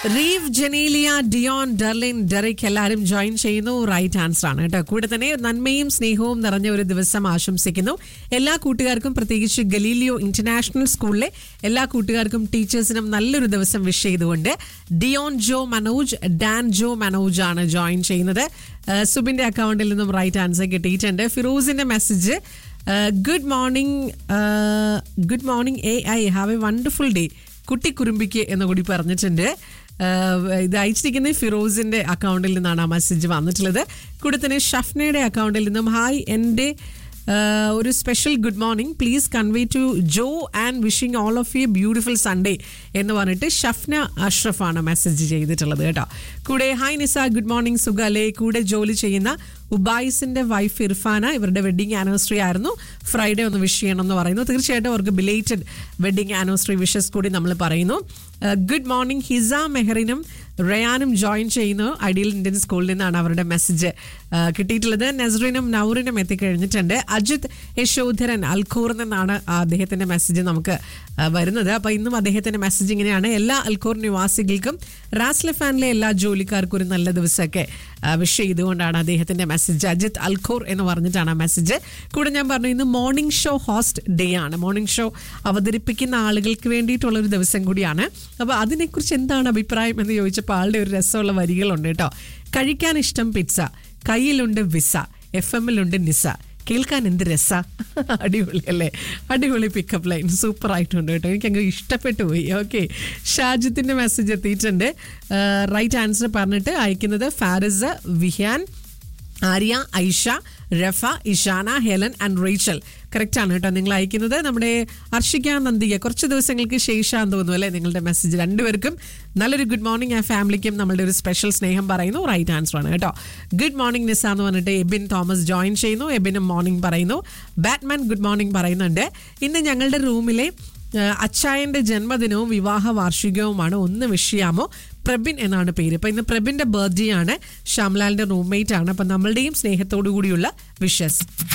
റീവ് Genelia Dion Derlin Derrick എല്ലാവരും join ചെയ്യുന്നു right answer ആണ് കേട്ടോ കൂടെ തന്നെ നന്മയും സ്നേഹവും നിറഞ്ഞ ഒരു ദിവസം ആശംസിക്കുന്നു എല്ലാ കൂട്ടുകാർക്കും പ്രത്യേകിച്ച് ഗലീലിയോ ഇന്റർനാഷണൽ സ്കൂളിലെ എല്ലാ കൂട്ടുകാർക്കും ടീച്ചേഴ്സിനും നല്ലൊരു ദിവസം വിഷ് ചെയ്തുകൊണ്ട് Dion Jo Manoj Dan Jo Manoj ആണ് ജോയിൻ ചെയ്യുന്നത് ഏഹ് സുബിന്റെ അക്കൗണ്ടിൽ നിന്നും റൈറ്റ് ആൻസർ കിട്ടിയിട്ടുണ്ട് ഫിറോസിന്റെ message good morning good morning a I have a wonderful day കുട്ടിക്കുറുമ്പിക്ക് എന്ന് കൂടി പറഞ്ഞിട്ടുണ്ട് ആഹ് ഇത് അയച്ചിരിക്കുന്ന ഫിറോസിന്റെ അക്കൗണ്ടിൽ നിന്നാണ് ആ മെസ്സേജ് വന്നിട്ടുള്ളത് കൂടെ തന്നെ ഷഫ്നയുടെ അക്കൗണ്ടിൽ നിന്നും ഹായ് എൻ്റെ ആഹ് ഒരു special good morning please convey to Jo and wishing all of you beautiful Sunday എന്ന് പറഞ്ഞിട്ട് ഷഫ്ന അഷ്റഫാണ് മെസ്സേജ് ചെയ്തിട്ടുള്ളത് കേട്ടോ കൂടെ ഹായ് നിസ ഗുഡ് മോർണിംഗ് സുഖാലെ കൂടെ ജോലി ചെയ്യുന്ന ഉബായിസിന്റെ വൈഫ് ഇർഫാന ഇവരുടെ വെഡിങ് ആനിവേഴ്സറി ആയിരുന്നു ഫ്രൈഡേ ഒന്ന് വിഷ് ചെയ്യണം എന്ന് പറയുന്നു തീർച്ചയായിട്ടും അവർക്ക് ബിലേറ്റഡ് വെഡിങ് ആനിവേഴ്സറി വിഷസ് കൂടി നമ്മൾ പറയുന്നു ഗുഡ് മോർണിംഗ് ഹിസ മെഹറിനും റയാനും ജോയിൻ ചെയ്യുന്നു ഐഡിയൽ ഇന്ത്യൻ സ്കൂളിൽ നിന്നാണ് അവരുടെ മെസ്സേജ് കിട്ടിയിട്ടുള്ളത് നസ്റിനും നൗറിനും എത്തിക്കഴിഞ്ഞിട്ടുണ്ട് അജിത് യശോധരൻ അൽഖോറിൽ നിന്നാണ് അദ്ദേഹത്തിന്റെ മെസ്സേജ് നമുക്ക് ആ, വരുന്നത് അപ്പൊ ഇന്നും അദ്ദേഹത്തിന്റെ മെസ്സേജ് ഇങ്ങനെയാണ് എല്ലാ അൽഖോർ നിവാസികൾക്കും റാസ്ല ഫാനിലെ എല്ലാ ജോലിക്കാർക്കും ഒരു നല്ല ദിവസമൊക്കെ വിഷ് ചെയ്തുകൊണ്ടാണ് അദ്ദേഹത്തിന്റെ മെസ്സേജ് അജിത് അൽഖോർ എന്ന് പറഞ്ഞിട്ടാണ് ആ മെസ്സേജ് കൂടെ ഞാൻ പറഞ്ഞു ഇന്ന് മോർണിംഗ് ഷോ ഹോസ്റ്റ് ഡേ ആണ് മോർണിംഗ് ഷോ അവതരിപ്പിക്കുന്ന ആളുകൾക്ക് വേണ്ടിയിട്ടുള്ള ഒരു ദിവസം കൂടിയാണ് അപ്പോൾ അതിനെക്കുറിച്ച് എന്താണ് അഭിപ്രായം എന്ന് ചോദിച്ചപ്പോൾ ആളുടെ ഒരു രസമുള്ള വരികളുണ്ട് കേട്ടോ കഴിക്കാൻ ഇഷ്ടം പിസ്സ കയ്യിലുണ്ട് വിസ എഫ് എമ്മിലുണ്ട് നിസ കേൾക്കാൻ എന്ത് രസ അടിപൊളി അല്ലേ അടിപൊളി പിക്കപ്പ് ലൈൻ സൂപ്പർ ആയിട്ടുണ്ട് കേട്ടോ എനിക്ക് അങ്ങ് ഇഷ്ടപ്പെട്ടു പോയി ഓക്കെ ഷാജിത്തിന്റെ മെസ്സേജ് എത്തിയിട്ടുണ്ട് റൈറ്റ് ആൻസർ പറഞ്ഞിട്ട് അയക്കുന്നത് Faris Vihaan Arya Aisha Rafa Ishana Helen and Rachel correct ആണ് കേട്ടോ നിങ്ങൾ അയക്കുന്നത് നമ്മുടെ അർഷിക നന്ദിക കുറച്ച് ദിവസങ്ങൾക്ക് ശേഷമാണെന്ന് തോന്നുന്നു അല്ലേ നിങ്ങളുടെ മെസ്സേജ് രണ്ടുപേർക്കും നല്ലൊരു ഗുഡ് മോർണിംഗ് ആ ഫാമിലിക്കും നമ്മളുടെ ഒരു സ്പെഷ്യൽ സ്നേഹം പറയുന്നു റൈറ്റ് ആൻസർ ആണ് കേട്ടോ ഗുഡ് മോർണിംഗ് നിസ എന്ന് പറഞ്ഞിട്ട് എബിൻ തോമസ് ജോയിൻ ചെയ്യുന്നു എബിനും മോർണിംഗ് പറയുന്നു ബാറ്റ്മാൻ ഗുഡ് മോർണിംഗ് പറയുന്നുണ്ട് ഇന്ന് ഞങ്ങളുടെ റൂമിലെ ഏഹ് അച്ചായന്റെ ജന്മദിനവും വിവാഹ വാർഷികവുമാണ് ഒന്ന് വിഷയാമോ പ്രബിൻ എന്നാണ് പേര് അപ്പൊ ഇന്ന് പ്രബിന്റെ ബർത്ത്ഡേ ആണ് ശ്യാംലാലിന്റെ റൂംമേറ്റ് ആണ് അപ്പൊ നമ്മളുടെയും സ്നേഹത്തോടു കൂടിയുള്ള വിഷസ്